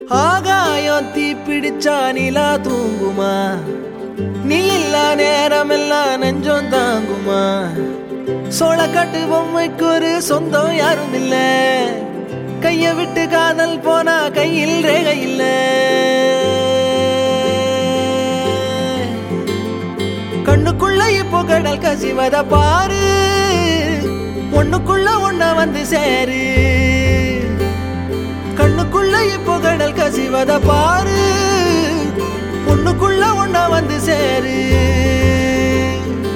ஆகாயம் தீ பிடிச்சா நிலா தூங்குமா நீ இல்லா நேரமெல்லாம் நெஞ்சம் தாங்குமா சோளக்காட்டு பொம்மைக்கு ஒரு சொந்தம் யாரும் இல்ல கைய விட்டு காதல் போனா கையில் ரேகை இல்ல கண்ணுக்குள்ள இப்போ கடல் கசிவத பாரு ஒண்ணுக்குள்ள ஒண்ண வந்து சேரு கண்ணுக்குள்ள இப்போ கடல் கசிவத பாரு ஒண்ணுக்குள்ள ஒண்ண வந்து சேரு